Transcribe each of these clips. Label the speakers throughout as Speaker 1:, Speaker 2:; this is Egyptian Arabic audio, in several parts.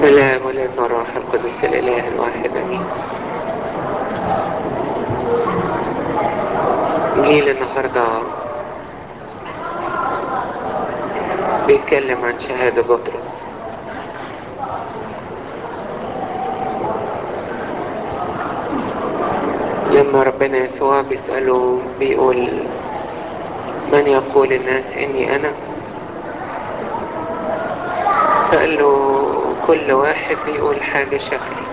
Speaker 1: الآب والابن والروح القدس الإله الواحد أمين جيل النهاردة بيتكلم عن شهادة بطرس لما ربنا يسوع بيسأله بيقول من يقول الناس إني أنا فقال له كل واحد بيقول حاجة شكلي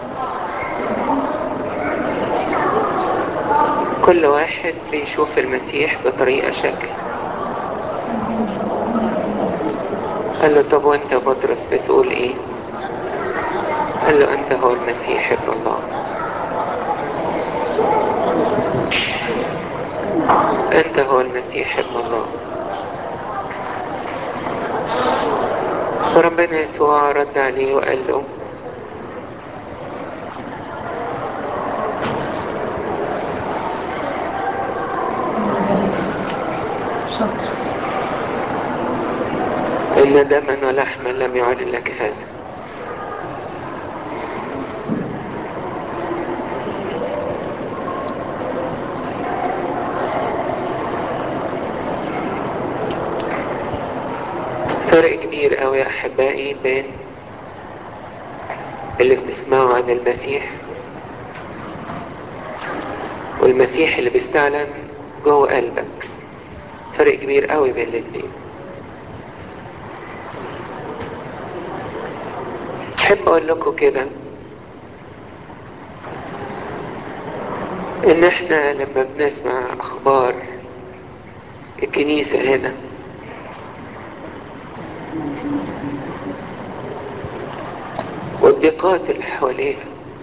Speaker 1: كل واحد بيشوف المسيح بطريقة شكل قال له طب وانت بطرس بتقول ايه قال له انت هو المسيح ابن الله انت هو المسيح ابن الله فربنا يسوع رد عليه وقال له
Speaker 2: شاطر
Speaker 1: إن دما ولحما لم يعد لك هذا فرق كبير قوي يا أحبائي بين اللي بتسمعه عن المسيح والمسيح اللي بيستعلن جوه قلبك فرق كبير قوي بين الاتنين احب اقول لكم كده ان احنا لما بنسمع اخبار الكنيسة هنا والضيقات اللي حواليها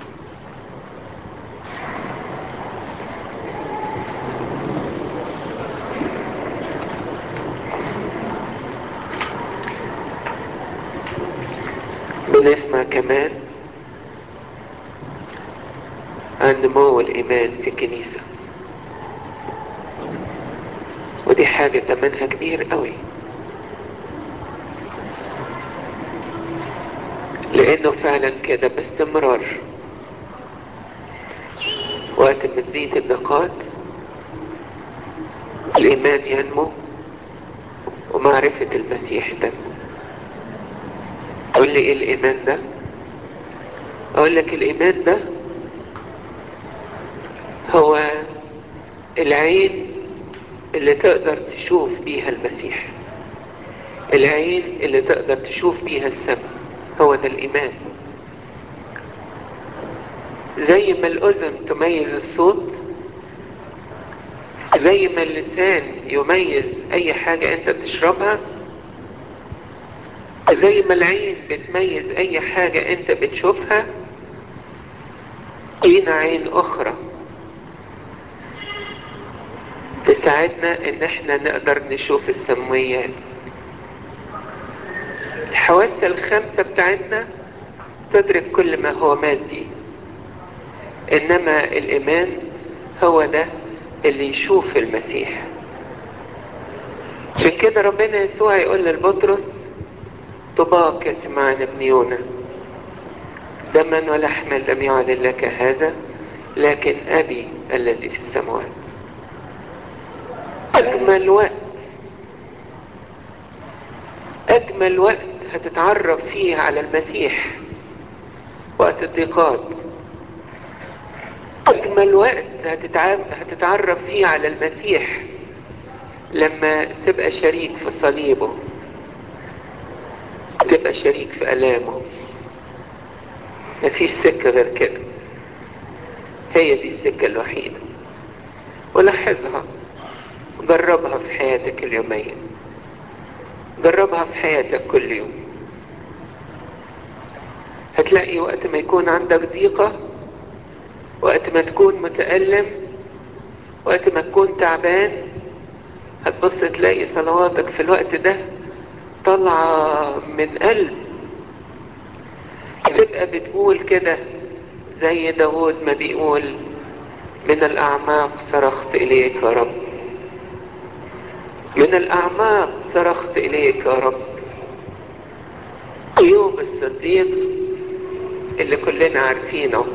Speaker 1: بنسمع كمان عن نمو الإيمان في الكنيسة ودي حاجة تمنها كبير قوي لأنه فعلا كده باستمرار وقت ما تزيد النقاط الإيمان ينمو ومعرفة المسيح تنمو تقول لي ايه الايمان ده اقول لك الايمان ده هو العين اللي تقدر تشوف بيها المسيح العين اللي تقدر تشوف بيها السماء هو ده الايمان زي ما الاذن تميز الصوت زي ما اللسان يميز اي حاجة انت بتشربها زي ما العين بتميز اي حاجة انت بتشوفها لينا عين اخرى تساعدنا ان احنا نقدر نشوف السمويات الحواس الخمسة بتاعتنا تدرك كل ما هو مادي انما الايمان هو ده اللي يشوف المسيح عشان كده ربنا يسوع يقول للبطرس طباك يا سمعان ابن يونا دما ولحما لم يعلن لك هذا لكن أبي الذي في السماوات أجمل وقت أجمل وقت هتتعرف فيه على المسيح وقت الضيقات أجمل وقت هتتعرف فيه على المسيح لما تبقى شريك في صليبه تبقى شريك في ألامه مفيش سكة غير كده هي دي السكة الوحيدة ولاحظها جربها في حياتك اليومية جربها في حياتك كل يوم هتلاقي وقت ما يكون عندك ضيقة وقت ما تكون متألم وقت ما تكون تعبان هتبص تلاقي صلواتك في الوقت ده طالعة من قلب تبقى بتقول كده زي داود ما بيقول من الأعماق صرخت إليك يا رب من الأعماق صرخت إليك يا رب أيوب الصديق اللي كلنا عارفينه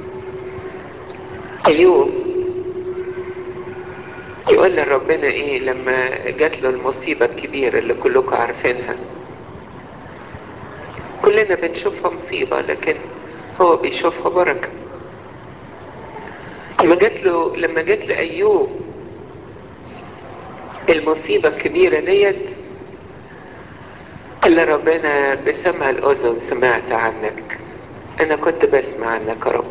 Speaker 1: أيوب يقول لربنا إيه لما جات له المصيبة الكبيرة اللي كلكم عارفينها كلنا بنشوفها مصيبة لكن هو بيشوفها بركة لما جات له لما جات لأيوب المصيبة الكبيرة ديت قال ربنا بسمع الأذن سمعت عنك أنا كنت بسمع عنك يا رب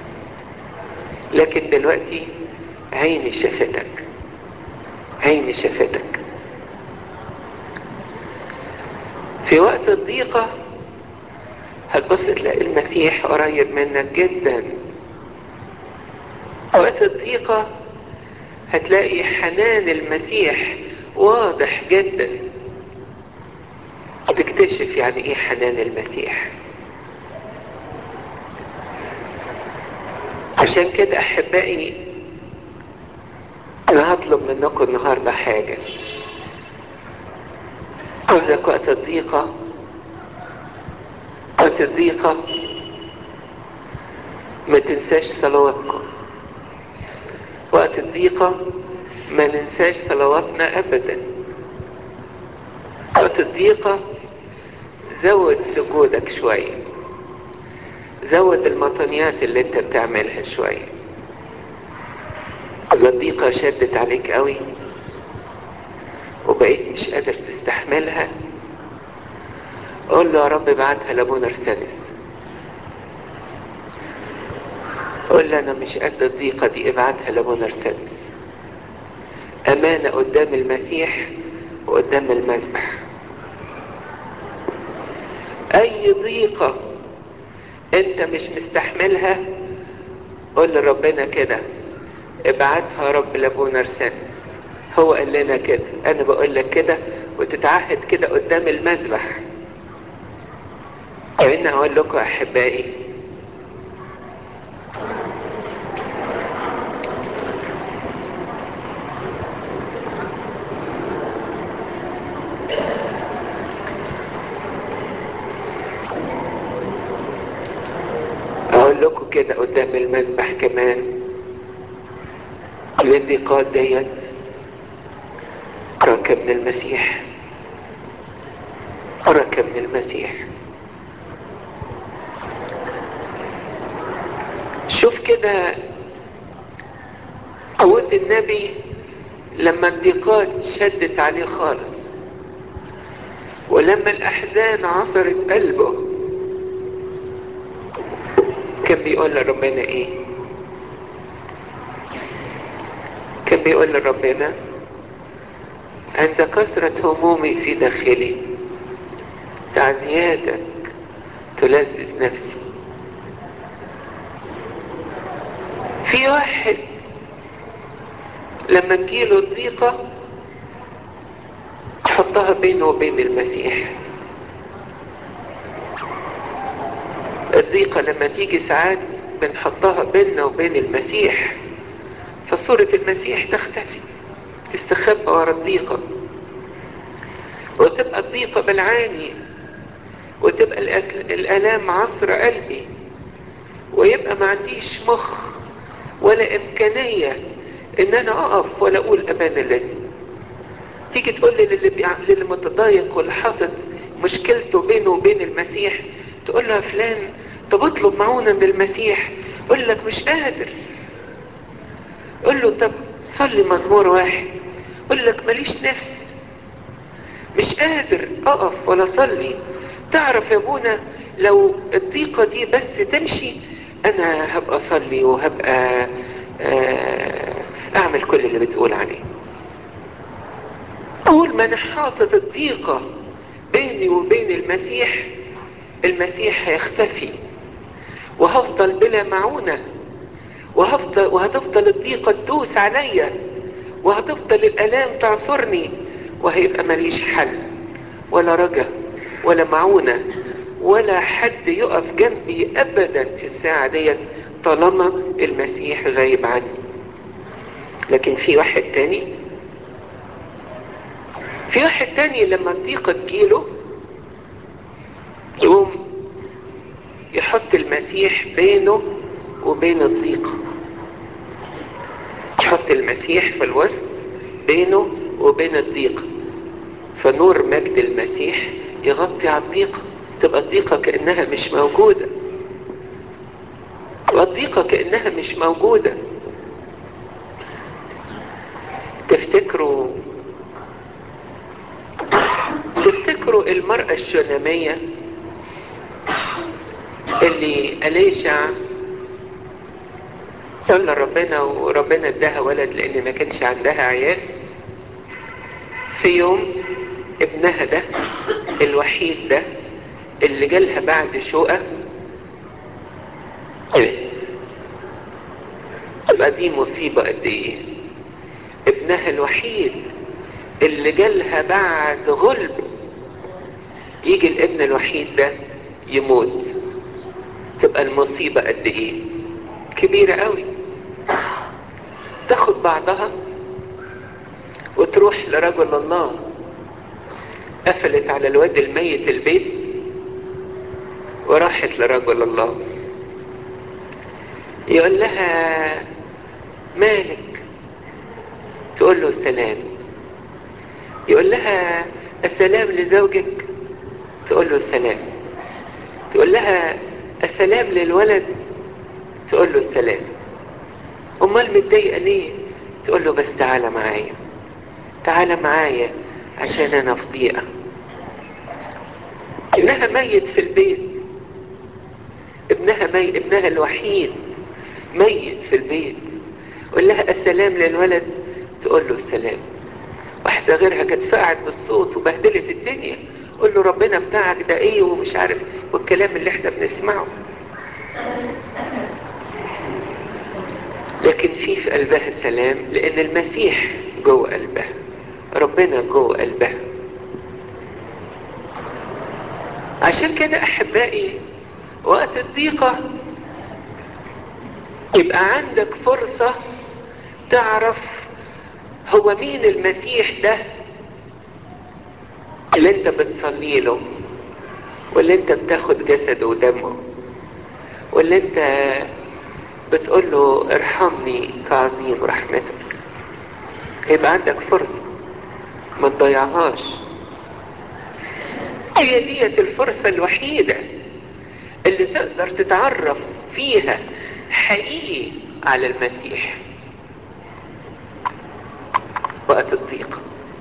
Speaker 1: لكن دلوقتي عيني شافتك عيني شافتك في وقت الضيقة هتبص تلاقي المسيح قريب منك جدا وقت الضيقة هتلاقي حنان المسيح واضح جدا تكتشف يعني ايه حنان المسيح عشان كده احبائي انا هطلب منكم النهاردة حاجة عاوزك وقت الضيقة وقت الضيقة ما تنساش صلواتكم وقت الضيقة ما ننساش صلواتنا ابدا وقت الضيقة زود سجودك شوية زود المطنيات اللي انت بتعملها شوية اذا الضيقة شدت عليك قوي وبقيت مش قادر تستحملها قول له يا رب ابعتها لابونا ارسانس قول له انا مش قد الضيقة دي ابعتها لابونا ارسانس امانة قدام المسيح وقدام المذبح اي ضيقة انت مش مستحملها قول لربنا كده ابعتها يا رب لابونا ارسانس هو قال لنا كده انا بقول لك كده وتتعهد كده قدام المذبح وإن أقول لكم أحبائي أقول لكم كده قدام المذبح كمان الانتقاد ديت بركة من المسيح بركة من المسيح شوف كده قوة النبي لما الضيقات شدت عليه خالص ولما الأحزان عصرت قلبه كان بيقول لربنا ايه كان بيقول لربنا عند كثرة همومي في داخلي تعزياتك تلذذ نفسي في واحد لما تجيله الضيقة تحطها بينه وبين المسيح الضيقة لما تيجي ساعات بنحطها بيننا وبين المسيح فصورة المسيح تختفي تستخبى ورا الضيقة وتبقى الضيقة بالعاني وتبقى الآلام عصر قلبي ويبقى ما عنديش مخ ولا إمكانية إن أنا أقف ولا أقول أمان الذي تيجي تقول لي للي, بيع... للي متضايق واللي حاطط مشكلته بينه وبين المسيح تقول له يا فلان طب اطلب معونة من المسيح يقول لك مش قادر قول له طب صلي مزمور واحد يقول لك ماليش نفس مش قادر اقف ولا اصلي تعرف يا ابونا لو الضيقة دي بس تمشي انا هبقى اصلي وهبقى اعمل كل اللي بتقول عليه طول ما انا حاطط الضيقة بيني وبين المسيح المسيح هيختفي وهفضل بلا معونة وهفضل وهتفضل الضيقة تدوس عليا وهتفضل الالام تعصرني وهيبقى ماليش حل ولا رجا ولا معونة ولا حد يقف جنبي ابدا في الساعة ديت طالما المسيح غايب عني لكن في واحد تاني في واحد تاني لما الضيقة تجيله يحط المسيح بينه وبين الضيقة يحط المسيح في الوسط بينه وبين الضيقة فنور مجد المسيح يغطي على الضيقة تبقى الضيقة كأنها مش موجودة والضيقة كأنها مش موجودة تفتكروا تفتكروا المرأة الشنامية اللي أليشع صلى ربنا وربنا اداها ولد لان ما كانش عندها عيال في يوم ابنها ده الوحيد ده اللي جالها بعد شقة تبقى دي مصيبة قد ايه ابنها الوحيد اللي جالها بعد غلب يجي الابن الوحيد ده يموت تبقى المصيبة قد ايه كبيرة قوي تاخد بعضها وتروح لرجل الله قفلت على الواد الميت البيت وراحت لرجل الله يقول لها مالك تقول له السلام يقول لها السلام لزوجك تقول له السلام تقول لها السلام للولد تقول له السلام امال متضايقه ليه تقول له بس تعالى معايا تعالى معايا عشان انا في ضيقه ابنها ميت في البيت ابنها ميت ابنها الوحيد ميت في البيت قول لها السلام للولد تقول له السلام واحدة غيرها كانت فقعت بالصوت وبهدلت الدنيا قول له ربنا بتاعك ده ايه ومش عارف والكلام اللي احنا بنسمعه لكن في في قلبها سلام لان المسيح جوه قلبها ربنا جوه قلبها عشان كده احبائي وقت الضيقة يبقى عندك فرصة تعرف هو مين المسيح ده اللي انت بتصلي له واللي انت بتاخد جسده ودمه واللي انت بتقول له ارحمني كعظيم رحمتك يبقى عندك فرصة ما تضيعهاش هي ديت الفرصة الوحيدة اللي تقدر تتعرف فيها حقيقي على المسيح وقت الضيق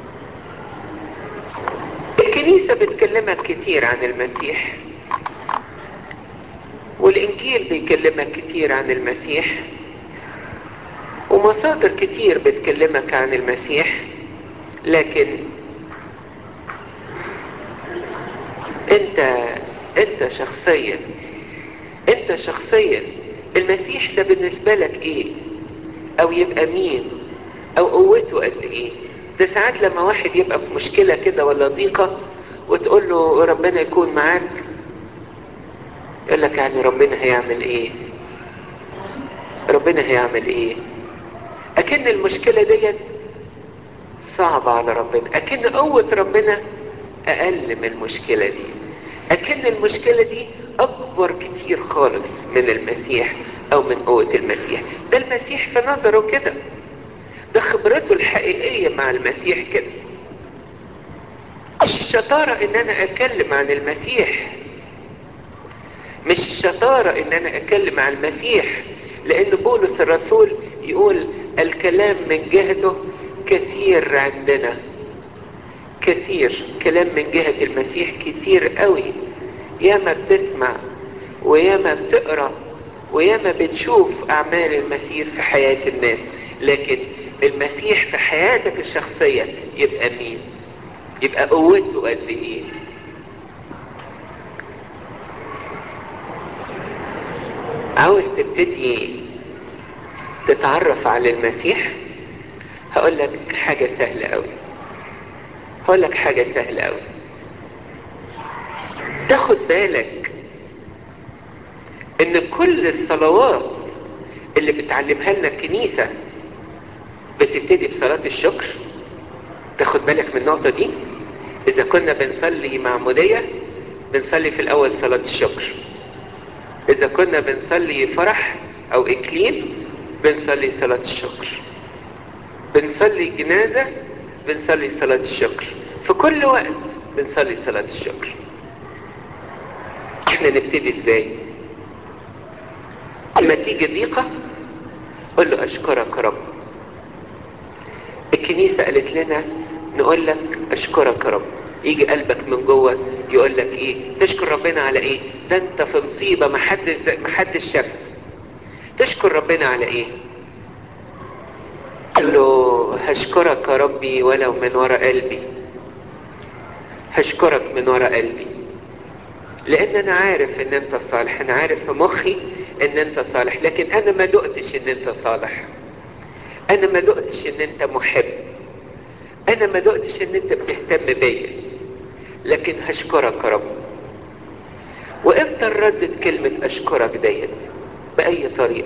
Speaker 1: الكنيسة بتكلمك كتير عن المسيح والإنجيل بيكلمك كتير عن المسيح ومصادر كتير بتكلمك عن المسيح لكن انت انت شخصيا انت شخصيا المسيح ده بالنسبة لك ايه او يبقى مين او قوته قد ايه ده ساعات لما واحد يبقى في مشكلة كده ولا ضيقة وتقول له ربنا يكون معاك يقول لك يعني ربنا هيعمل ايه ربنا هيعمل ايه اكن المشكلة ديت صعبة على ربنا اكن قوة ربنا اقل من المشكلة دي اكن المشكلة دي اكبر كتير خالص من المسيح او من قوة المسيح ده المسيح في نظره كده ده خبرته الحقيقية مع المسيح كده الشطارة ان انا اتكلم عن المسيح مش الشطارة ان انا اتكلم عن المسيح لان بولس الرسول يقول الكلام من جهته كثير عندنا كثير كلام من جهة المسيح كتير قوي ياما بتسمع وياما بتقرأ وياما بتشوف اعمال المسيح في حياة الناس لكن المسيح في حياتك الشخصية يبقى مين يبقى قوته قد ايه عاوز تبتدي تتعرف على المسيح هقول لك حاجة سهلة قوي هقول لك حاجة سهلة قوي تاخد بالك ان كل الصلوات اللي بتعلمها لنا الكنيسة بتبتدي بصلاة الشكر تاخد بالك من النقطة دي اذا كنا بنصلي معمودية بنصلي في الاول صلاة الشكر اذا كنا بنصلي فرح او اكليل بنصلي صلاة الشكر بنصلي جنازة بنصلي صلاة الشكر في كل وقت بنصلي صلاة الشكر احنا نبتدي ازاي لما تيجي ضيقة قل له اشكرك رب الكنيسة قالت لنا نقول لك اشكرك رب يجي قلبك من جوه يقول لك ايه تشكر ربنا على ايه ده انت في مصيبة محدش محدش شافها تشكر ربنا على ايه قال له هشكرك يا ربي ولو من وراء قلبي هشكرك من وراء قلبي لان انا عارف ان انت صالح انا عارف في مخي ان انت صالح لكن انا ما دقتش ان انت صالح انا ما دقتش ان انت محب انا ما دقتش ان انت بتهتم بيا لكن هشكرك يا رب وامتى ردت كلمة اشكرك ديت باي طريقة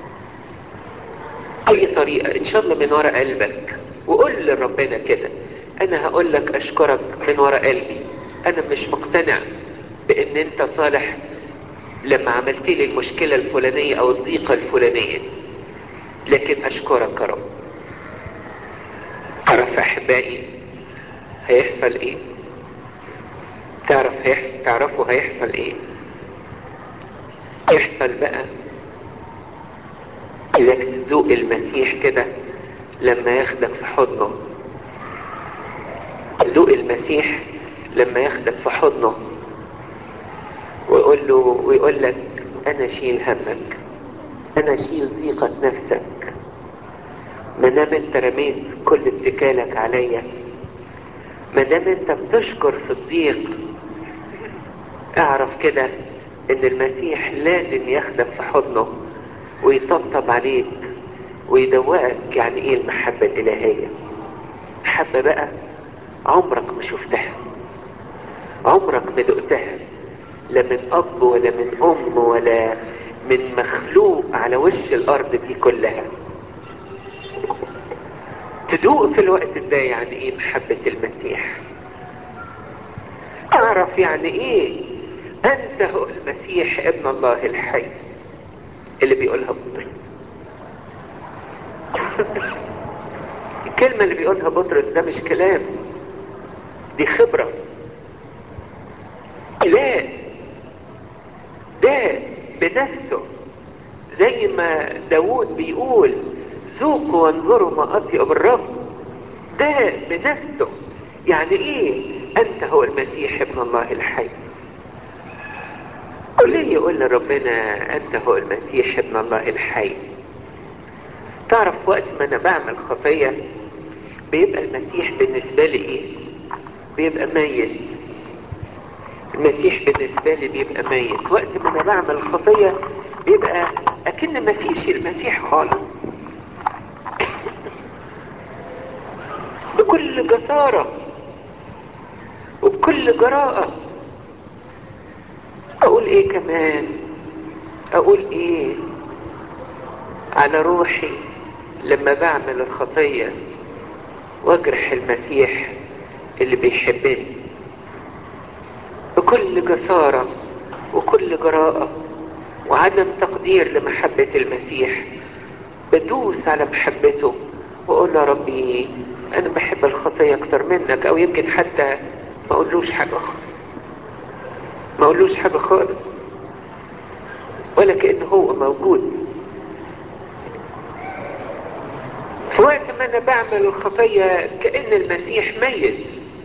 Speaker 1: اي طريقة ان شاء الله من ورا قلبك وقول لربنا كده انا هقول لك اشكرك من ورا قلبي انا مش مقتنع بان انت صالح لما عملت لي المشكلة الفلانية او الضيقة الفلانية لكن اشكرك يا رب تعرف احبائي هيحصل ايه تعرف هيحصل تعرفوا هيحصل ايه يحصل بقى انك تذوق المسيح كده لما ياخدك في حضنه تذوق المسيح لما ياخدك في حضنه ويقول له ويقول لك انا شيل همك انا شيل ضيقة نفسك ما دام انت رميت كل اتكالك عليا ما دام انت بتشكر في الضيق اعرف كده ان المسيح لازم ياخدك في حضنه ويطبطب عليك ويدوقك يعني ايه المحبة الالهية محبة بقى عمرك ما شفتها عمرك ما دقتها لا من اب ولا من ام ولا من مخلوق على وش الارض دي كلها تدوق في الوقت ده يعني ايه محبة المسيح اعرف يعني ايه انت هو المسيح ابن الله الحي اللي بيقولها بطرس الكلمة اللي بيقولها بطرس ده مش كلام دي خبرة لا ده بنفسه زي ما داود بيقول ذوقوا وانظروا ما اطيب الرب ده بنفسه يعني ايه انت هو المسيح ابن الله الحي ليه يقول لربنا انت هو المسيح ابن الله الحي تعرف وقت ما انا بعمل خطية بيبقى المسيح بالنسبة لي ايه بيبقى ميت المسيح بالنسبة لي بيبقى ميت وقت ما انا بعمل خطية بيبقى اكن ما فيش المسيح خالص بكل جسارة وبكل جراءة اقول ايه كمان اقول ايه على روحي لما بعمل الخطية واجرح المسيح اللي بيحبني بكل جسارة وكل جراءة وعدم تقدير لمحبة المسيح بدوس على محبته واقول يا ربي انا بحب الخطية اكتر منك او يمكن حتى ما اقولوش حاجة ما اقولوش حاجة خالص ولا كأنه هو موجود في وقت ما انا بعمل الخطية كأن المسيح ميت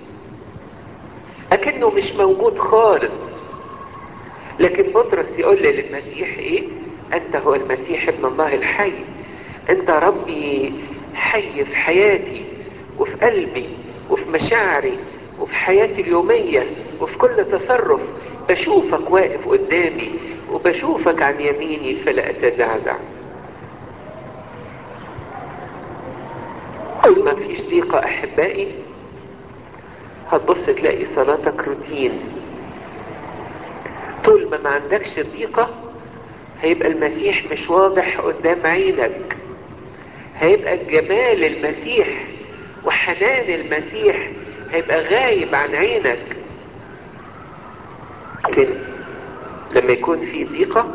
Speaker 1: اكنه مش موجود خالص لكن بطرس يقول لي للمسيح ايه انت هو المسيح ابن الله الحي انت ربي حي في حياتي وفي قلبي وفي مشاعري وفي حياتي اليومية وفي كل تصرف بشوفك واقف قدامي وبشوفك عن يميني فلا اتزعزع طول ما فيش ضيقة احبائي هتبص تلاقي صلاتك روتين طول ما ما عندكش ضيقة هيبقى المسيح مش واضح قدام عينك هيبقى جمال المسيح وحنان المسيح هيبقى غايب عن عينك لكن لما يكون في ضيقة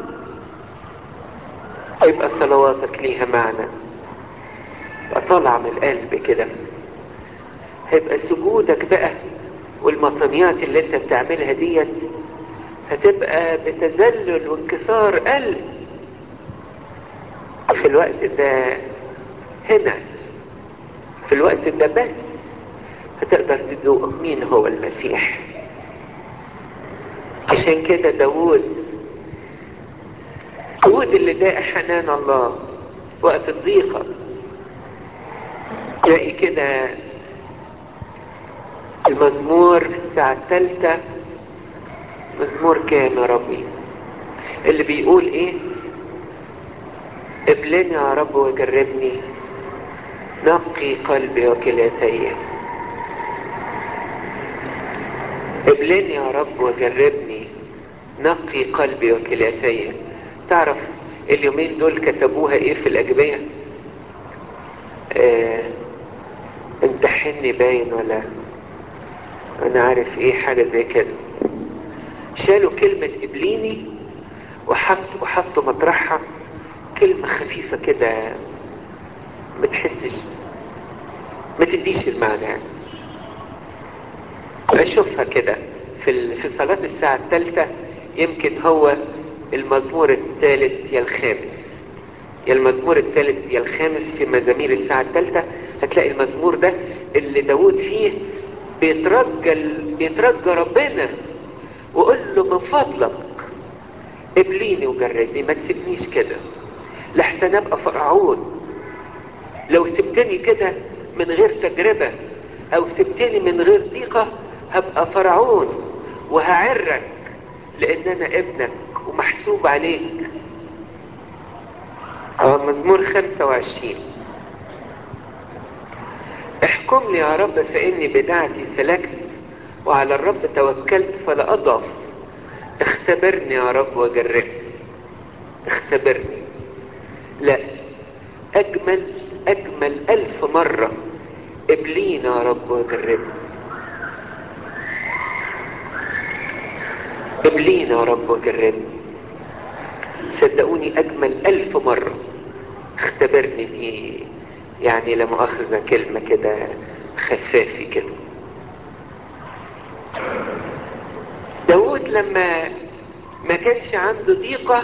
Speaker 1: يبقى صلواتك ليها معنى يبقى طالعة من القلب كده هيبقى سجودك بقى والمطنيات اللي انت بتعملها ديت هتبقى بتذلل وانكسار قلب في الوقت ده هنا في الوقت ده بس هتقدر تذوق مين هو المسيح عشان كده داوود داوود اللي داق حنان الله وقت الضيقة تلاقي كده المزمور الساعة الثالثة مزمور كام يا ربي اللي بيقول ايه ابلني يا رب وجربني نقي قلبي وكلاتي ابلني يا رب وجربني نقي قلبي وكلاتي تعرف اليومين دول كتبوها ايه في الاجبية اه امتحني باين ولا انا عارف ايه حاجة زي كده شالوا كلمة ابليني وحط وحطوا مطرحها كلمة خفيفة كده ما تحسش ما تديش المعنى يعني اشوفها كده في في صلاة الساعة الثالثة يمكن هو المزمور الثالث يا الخامس يا المزمور الثالث يا الخامس في مزامير الساعة الثالثة هتلاقي المزمور ده اللي داود فيه بيترجى بيترجى ربنا وقول له من فضلك ابليني وجردني ما تسيبنيش كده لحسن ابقى فرعون لو سبتني كده من غير تجربة او سبتني من غير ضيقة هبقى فرعون وهعرك لان انا ابنك ومحسوب عليك اه مزمور 25 احكم لي يا رب فاني بدعتي سلكت وعلى الرب توكلت فلا اضعف اختبرني يا رب وجربني اختبرني لا اجمل اجمل الف مرة ابلينا يا رب وجربني ابلينا يا رب وجربني صدقوني اجمل الف مرة اختبرني دي يعني لا مؤاخذة كلمة كده خفافي كده داود لما ما كانش عنده ضيقة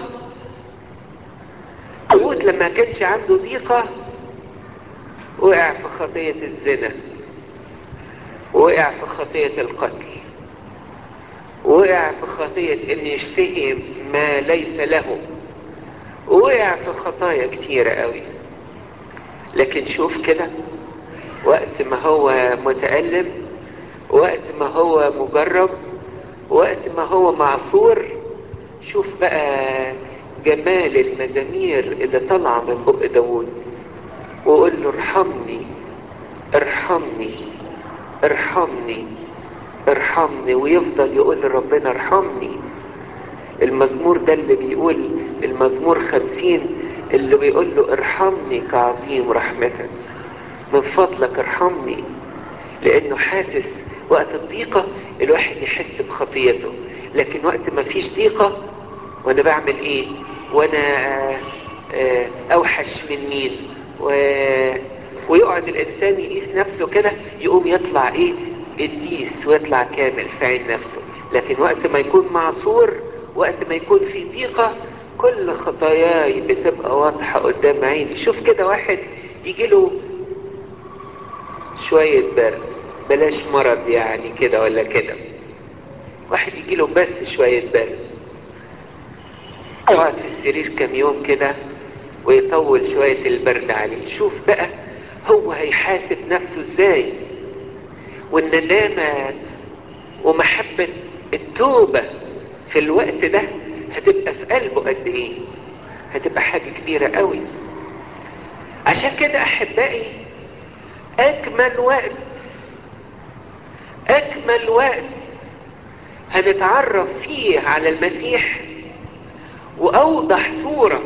Speaker 1: داود لما كانش عنده ضيقة وقع في خطية الزنا وقع في خطية القتل وقع في خطية ان يشتهي ما ليس له وقع في خطايا كتيرة قوي لكن شوف كده وقت ما هو متألم وقت ما هو مجرب وقت ما هو معصور شوف بقى جمال المزامير اللي طالعة من بق داوود وقول له ارحمني ارحمني ارحمني ارحمني ويفضل يقول لربنا ارحمني المزمور ده اللي بيقول المزمور خمسين اللي بيقول له ارحمني كعظيم رحمتك من فضلك ارحمني لانه حاسس وقت الضيقة الواحد يحس بخطيته لكن وقت ما فيش ضيقة وانا بعمل ايه وانا اوحش من مين و... ويقعد الانسان يقيس نفسه كده يقوم يطلع ايه قديس ويطلع كامل في عين نفسه لكن وقت ما يكون معصور وقت ما يكون في ضيقة كل خطاياي بتبقى واضحة قدام عيني شوف كده واحد يجي له شوية برد بلاش مرض يعني كده ولا كده واحد يجي له بس شوية برد يقعد في السرير كم يوم كده ويطول شوية البرد عليه شوف بقى هو هيحاسب نفسه ازاي والندامة ومحبة التوبة في الوقت ده هتبقى في قلبه قد ايه هتبقى حاجة كبيرة قوي عشان كده احبائي اجمل وقت اجمل وقت هنتعرف فيه على المسيح واوضح صورة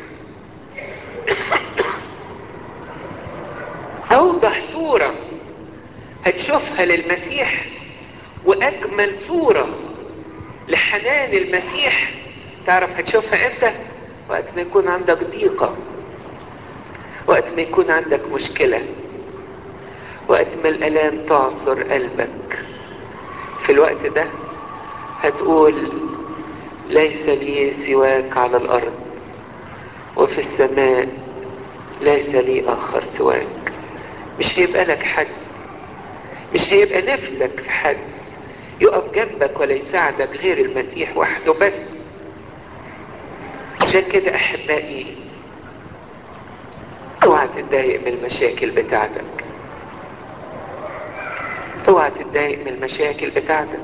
Speaker 1: اوضح صورة هتشوفها للمسيح واجمل صورة لحنان المسيح تعرف هتشوفها امتى وقت ما يكون عندك ضيقة وقت ما يكون عندك مشكلة وقت ما الالام تعصر قلبك في الوقت ده هتقول ليس لي سواك على الارض وفي السماء ليس لي اخر سواك مش هيبقى لك حد مش هيبقى نفسك في حد يقف جنبك ولا يساعدك غير المسيح وحده بس عشان كده احبائي اوعى تتضايق من المشاكل بتاعتك اوعى تتضايق من المشاكل بتاعتك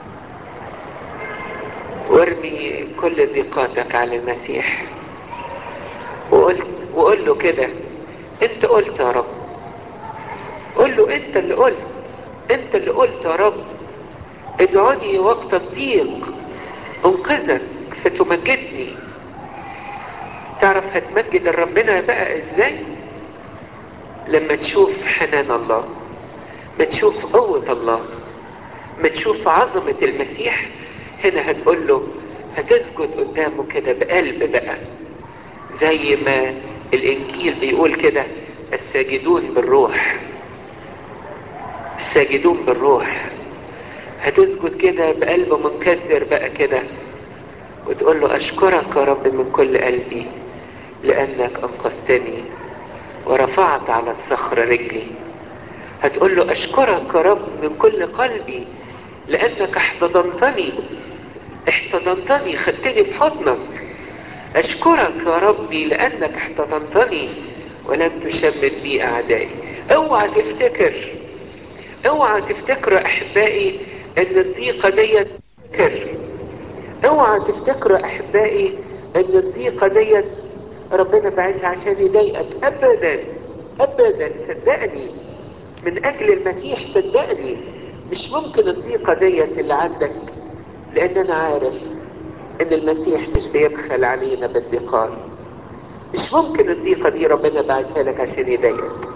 Speaker 1: وارمي كل ضيقاتك على المسيح وقلت وقول له كده انت قلت يا رب قول له انت اللي قلت انت اللي قلت يا رب ادعوني وقت الضيق انقذك فتمجدني تعرف هتمجد ربنا بقى ازاي لما تشوف حنان الله ما تشوف قوة الله ما تشوف عظمة المسيح هنا هتقول له هتسجد قدامه كده بقلب بقى زي ما الانجيل بيقول كده الساجدون بالروح الساجدون بالروح هتسجد كده بقلب منكسر بقى كده وتقول له اشكرك يا رب من كل قلبي لانك انقذتني ورفعت على الصخر رجلي هتقول له اشكرك يا رب من كل قلبي لانك احتضنتني احتضنتني خدتني بحضنك اشكرك يا ربي لانك احتضنتني ولم تشمت بي اعدائي اوعى تفتكر اوعى تفتكروا احبائي ان الضيقة ديت تفتكر اوعى تفتكروا احبائي ان الضيقة ديت ربنا بعتها عشان يضايقك ابدا ابدا صدقني من اجل المسيح صدقني مش ممكن الضيقة ديت اللي عندك لان انا عارف ان المسيح مش بيبخل علينا بالضيقات مش ممكن الضيقة دي ربنا بعتها لك عشان يضايقك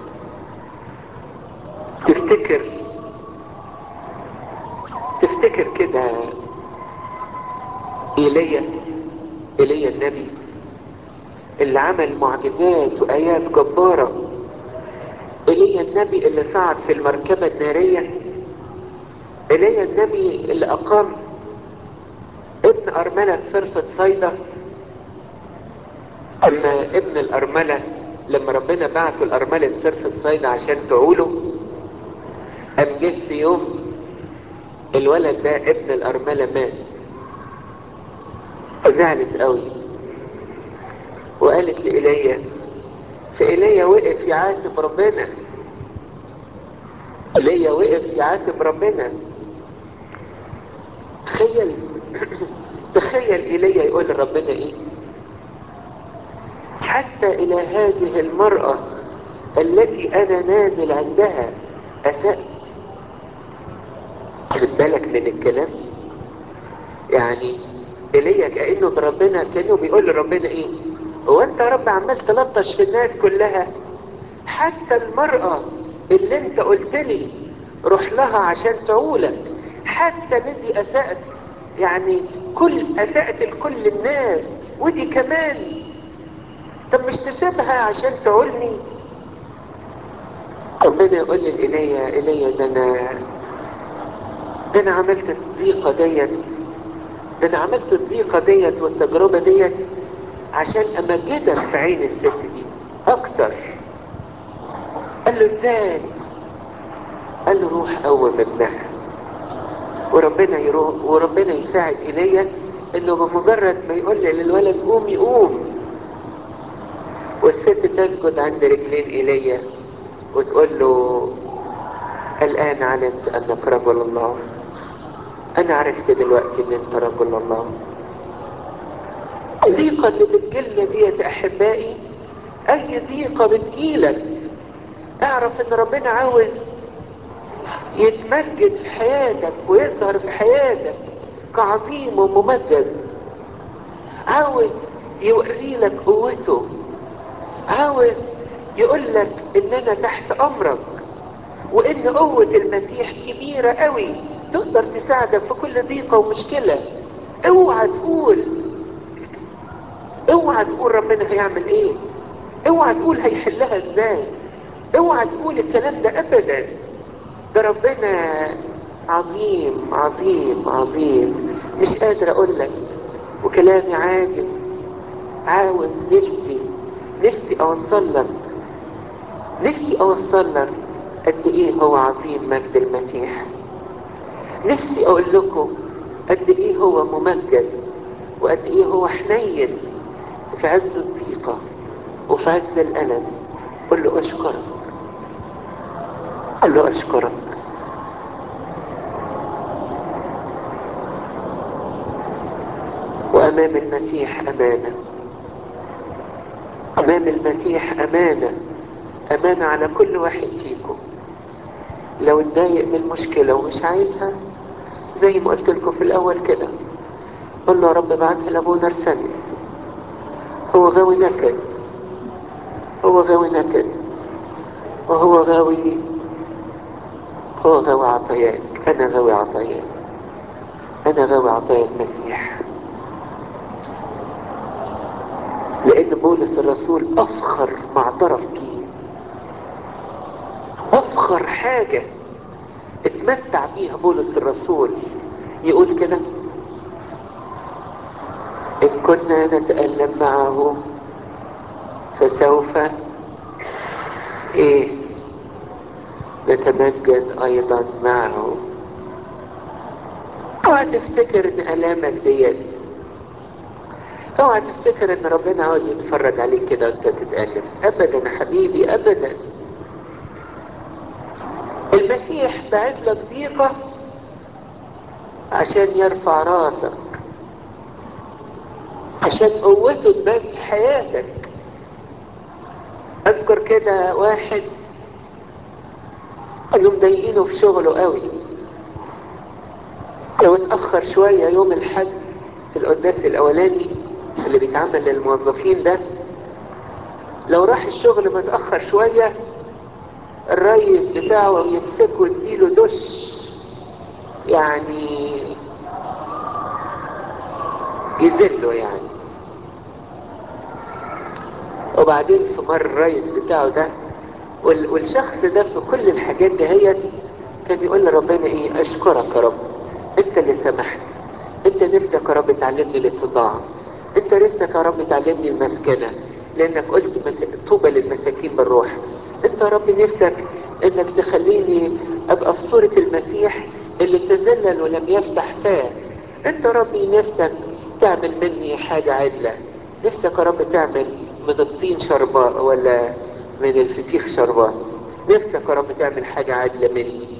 Speaker 1: تفتكر تفتكر كده ايليا ايليا النبي اللي عمل معجزات وايات جبارة ايليا النبي اللي صعد في المركبة النارية ايليا النبي اللي اقام ابن ارملة صرفة صيدا اما ابن الارملة لما ربنا بعته الارملة صرفة صيدا عشان تعوله قام جه في يوم الولد ده ابن الارملة مات فزعلت قوي وقالت لإيليا فإيليا وقف يعاتب ربنا إيليا وقف يعاتب ربنا تخيل تخيل إيليا يقول لربنا إيه حتى إلى هذه المرأة التي أنا نازل عندها أسأت خد بالك من الكلام يعني إيليا كأنه بربنا كأنه بيقول لربنا إيه هو أنت يا رب عمال تلطش في الناس كلها حتى المرأة اللي أنت قلت لي روح لها عشان تعولك حتى الذي أسأت يعني كل أسأت لكل الناس ودي كمان طب مش تسيبها عشان تعولني ربنا يقول لي إليا إليا ده أنا ده أنا عملت الضيقة ديت ده أنا عملت الضيقة ديت والتجربة ديت عشان أمجدك في عين الست دي أكتر قال له إزاي قال له روح قوم ابنها وربنا يروح وربنا يساعد إليا إنه بمجرد ما يقول لي للولد قوم يقوم والست تسجد عند رجلين إيليا وتقول له الآن علمت أنك رجل الله أنا عرفت دلوقتي إن أنت رجل الله الضيقة اللي بتجيلنا ديت أحبائي أي ضيقة بتجيلك اعرف إن ربنا عاوز يتمجد في حياتك ويظهر في حياتك كعظيم وممجد عاوز يوري لك قوته عاوز يقول لك ان انا تحت امرك وان قوة المسيح كبيرة قوي تقدر تساعدك في كل ضيقة ومشكلة اوعى تقول اوعى تقول ربنا هيعمل ايه اوعى تقول هيحلها ازاي اوعى تقول الكلام ده ابدا ده ربنا عظيم عظيم عظيم مش قادر اقول لك وكلامي عاجز عاوز نفسي نفسي اوصل لك نفسي اوصل لك قد ايه هو عظيم مجد المسيح نفسي اقول لكم قد ايه هو ممجد وقد ايه هو حنين في عز الضيقة وفي عز الألم قل له أشكرك قل له أشكرك وأمام المسيح أمانة أمام المسيح أمانة أمانة على كل واحد فيكم لو اتضايق من مشكلة ومش عايزها زي ما قلت لكم في الأول كده قل له يا رب ابعتها لأبونا ارسنس هو غاوي نكد هو غاوي نكد وهو غاوي هو غاوي عطيات أنا غاوي عطيات أنا غاوي عطايا المسيح لأن بولس الرسول أفخر ما اعترف بيه أفخر حاجة اتمتع بيها بولس الرسول يقول كده إن كنا نتألم معه فسوف إيه نتمجد أيضا معه اوعى تفتكر ان الامك ديت اوعى تفتكر ان ربنا عاوز يتفرج عليك كده وانت تتألم ابدا يا حبيبي ابدا المسيح بعت لك ضيقة عشان يرفع راسك عشان قوته تبان في حياتك اذكر كده واحد كانوا مضايقينه في شغله قوي لو اتأخر شوية يوم الحد في القداس الأولاني اللي بيتعمل للموظفين ده لو راح الشغل متأخر شوية الريس بتاعه يمسكه ويديله دش يعني يذله يعني وبعدين في مرة الريس بتاعه ده وال- والشخص ده في كل الحاجات دي هي كان يقول لربنا ايه اشكرك يا رب انت اللي سمحت انت نفسك يا رب تعلمني الاتضاع انت نفسك يا رب تعلمني المسكنة لانك قلت مس... طوبى للمساكين بالروح انت يا رب نفسك انك تخليني ابقى في صورة المسيح اللي تذلل ولم يفتح فاه انت يا ربي نفسك تعمل مني حاجة عدلة نفسك يا رب تعمل من الطين شرباء ولا من الفسيخ شرباء نفسك يا رب تعمل حاجة عادلة مني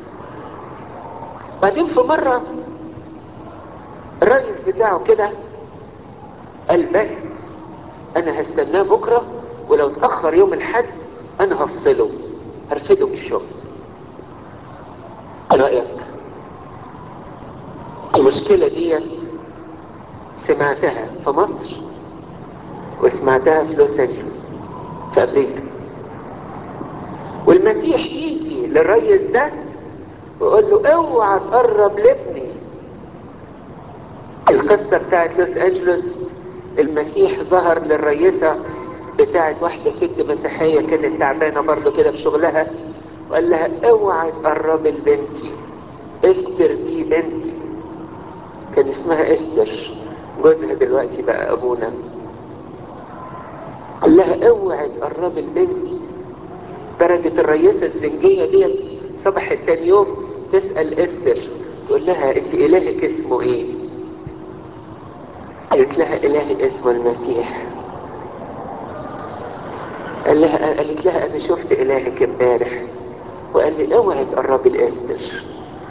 Speaker 1: بعدين في مرة الرئيس بتاعه كده قال بس انا هستناه بكرة ولو اتأخر يوم الحد انا هفصله هرفده من الشغل ايه رأيك المشكلة دي سمعتها في مصر وسمعتها في لوس انجلوس في امريكا والمسيح يجي للريس ده ويقول له اوعى تقرب لابني القصة بتاعت لوس انجلوس المسيح ظهر للرئيسة بتاعت واحدة ست مسيحية كانت تعبانة برضه كده في شغلها وقال لها اوعى تقربي لبنتي استر دي بنتي كان اسمها استر جوزها دلوقتي بقى ابونا قال لها اوعى تقربي لبنتي درجة الرئيسة الزنجية ديت صبحت تاني يوم تسأل استر تقول لها انت الهك اسمه ايه قالت لها الهي اسمه المسيح قال لها قالت لها انا شفت الهك امبارح وقال لي اوعي تقربي لاستر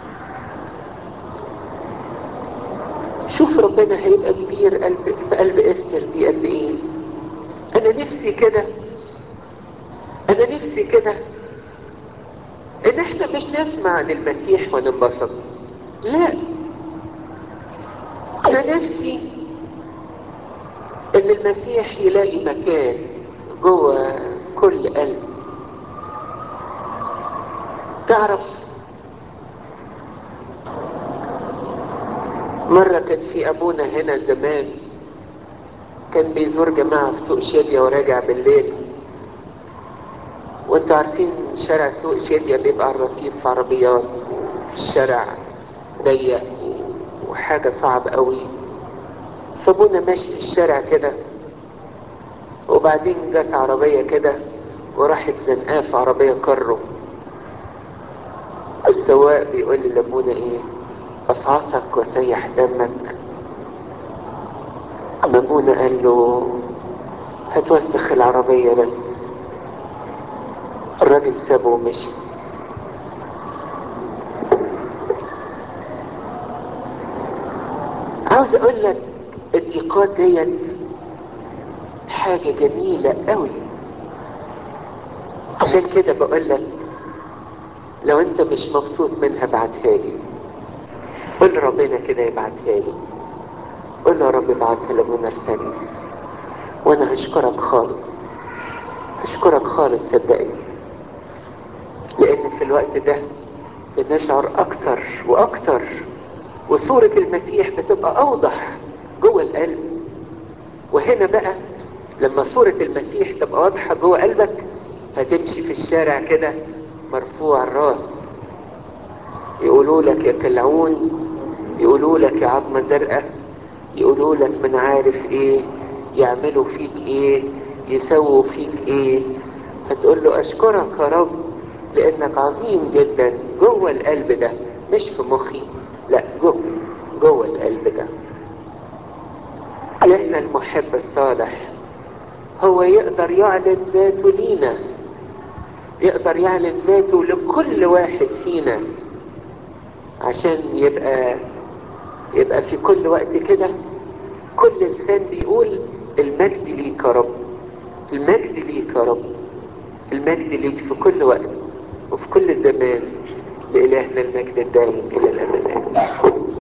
Speaker 1: شوف ربنا هيبقى كبير قلب في قلب استر دي قد ايه انا نفسي كده انا نفسي كده ان احنا مش نسمع عن المسيح وننبسط لا انا نفسي ان المسيح يلاقي مكان جوه كل قلب تعرف مرة كان في ابونا هنا زمان كان بيزور جماعة في سوق شادية وراجع بالليل وانتوا عارفين شارع سوق شادية بيبقى على الرصيف عربيات الشارع ضيق وحاجة صعب قوي فابونا ماشي في الشارع كده وبعدين جت عربية كده وراحت زنقاه في عربية كرو السواق بيقول لي لابونا ايه افعصك وسيح دمك اما ابونا قال له هتوسخ العربية بس الراجل سابه ومشي عاوز اقول لك الضيقات ديت حاجة جميلة قوي عشان كده بقول لك لو انت مش مبسوط منها بعتها لي قول ربنا كده يبعتها لي قول له يا رب ابعتها لابونا ارسانيس وانا هشكرك خالص هشكرك خالص صدقني لان في الوقت ده بنشعر اكتر واكتر وصورة المسيح بتبقى اوضح جوه القلب وهنا بقى لما صورة المسيح تبقى واضحة جوه قلبك هتمشي في الشارع كده مرفوع الراس يقولوا لك يا كلعون يقولوا لك يا عظمة زرقاء يقولوا لك من عارف ايه يعملوا فيك ايه يسووا فيك ايه هتقول له اشكرك يا رب لانك عظيم جدا جوه القلب ده مش في مخي لا جوه جوه القلب ده لان المحب الصالح هو يقدر يعلن ذاته لينا يقدر يعلن ذاته لكل واحد فينا عشان يبقى يبقى في كل وقت كده كل لسان بيقول المجد ليك يا رب المجد ليك يا رب المجد ليك في كل وقت وفي كل زمان لإلهنا المجد الدائم إلى الأبد